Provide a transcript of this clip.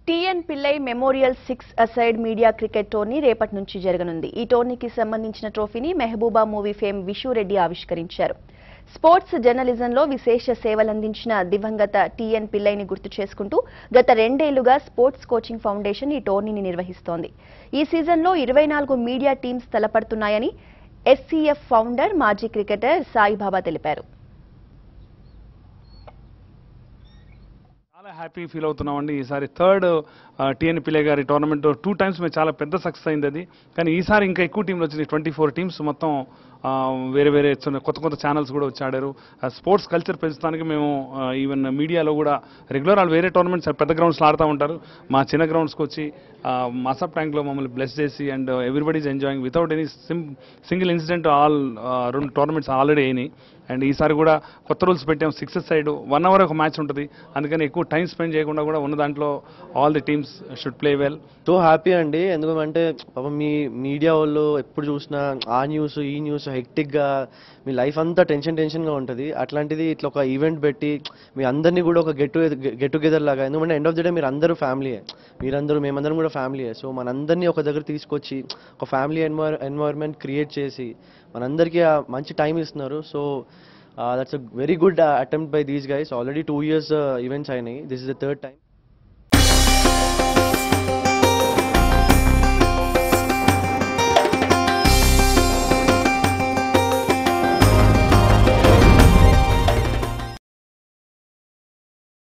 TN Pillai memorial six aside media cricket tourney రేపటి నుంచి జరగనుంది ఈ టోర్నీకి సంబంధించిన ట్రోఫీని మెహబూబా మూవీ ఫేమ్ విషురెడ్డి ఆవిష్కరించారు స్పోర్ట్స్ జర్నలిజంలో విశేష సేవలందించిన దివంగత టిఎన్ పిల్లైని గుర్తు చేసుకుంటూ గత రెండేళ్లుగా స్పోర్ట్స్ కోచింగ్ ఫౌండేషన్ ఈ టోర్నీని నిర్వహిస్తోంది ఈ సీజన్లో ఇరవై నాలుగు మీడియా టీమ్స్ తలపడుతున్నాయని ఎస్సీఎఫ్ ఫౌండర్ మాజీ క్రికెటర్ సాయిబాబా తెలిపారు చాలా హ్యాపీ ఫీల్ అవుతున్నామండి ఈసారి థర్డ్ టిఎన్ పిల్లే గారి టోర్నమెంట్ టూ టైమ్స్ మేము చాలా పెద్ద సక్సెస్ అయింది అది కానీ ఈసారి ఇంకా ఎక్కువ టీంలు వచ్చినాయి ట్వంటీ ఫోర్ టీమ్స్ మొత్తం ఆ, వేరే వేరే చిన్న కొత్త కొత్త ఛానల్స్ కూడా వచ్చి ఆడారు స్పోర్ట్స్ కల్చర్ పెంచడానికి మేము ఈవెన్ మీడియాలో కూడా రెగ్యులర్ వాళ్ళు వేరే టోర్నమెంట్స్ పెద్ద గ్రౌండ్స్లో ఆడుతూ ఉంటారు మా చిన్న గ్రౌండ్స్కి వచ్చి మసప్ ట్యాంక్లో మమ్మల్ని బ్లెస్ చేసి and everybody's enjoying without any sim single incident all రెండు టోర్నమెంట్స్ ఆల్రెడీ అయినాయి అండ్ ఈసారి కూడా కొత్త రూల్స్ పెట్టాం సిక్స్ సైడ్ వన్ అవర్ ఒక మ్యాచ్ ఉంటుంది అందుకని ఎక్కువ టైం స్పెండ్ చేయకుండా కూడా ఉన్న దాంట్లో all the teams should play well so happy అండి ఎందుకంటే పాపం మీ మీడియా వాళ్ళు ఎప్పుడు చూసినా ఆ న్యూస్ ఈ న్యూస్ హెక్టిక్గా మీ లైఫ్ అంతా టెన్షన్ టెన్షన్గా ఉంటుంది అట్లాంటిది ఇట్లా ఒక ఈవెంట్ పెట్టి మీ అందరినీ కూడా ఒక గెట్ గెట్ టుగెదర్ లాగా ఎందుకంటే ఎండ్ ఆఫ్ ది డే మీరు అందరూ ఫ్యామిలీయే మీరందరూ మేమందరం కూడా ఫ్యామిలీయే సో మనందరినీ ఒక దగ్గర తీసుకొచ్చి ఒక ఫ్యామిలీ ఎన్వైర్ ఎన్వైర్న్మెంట్ క్రియేట్ చేసి మనందరికీ ఆ మంచి టైం ఇస్తున్నారు so that's a very good attempt by these guys already two years events అయినాయి this is the third time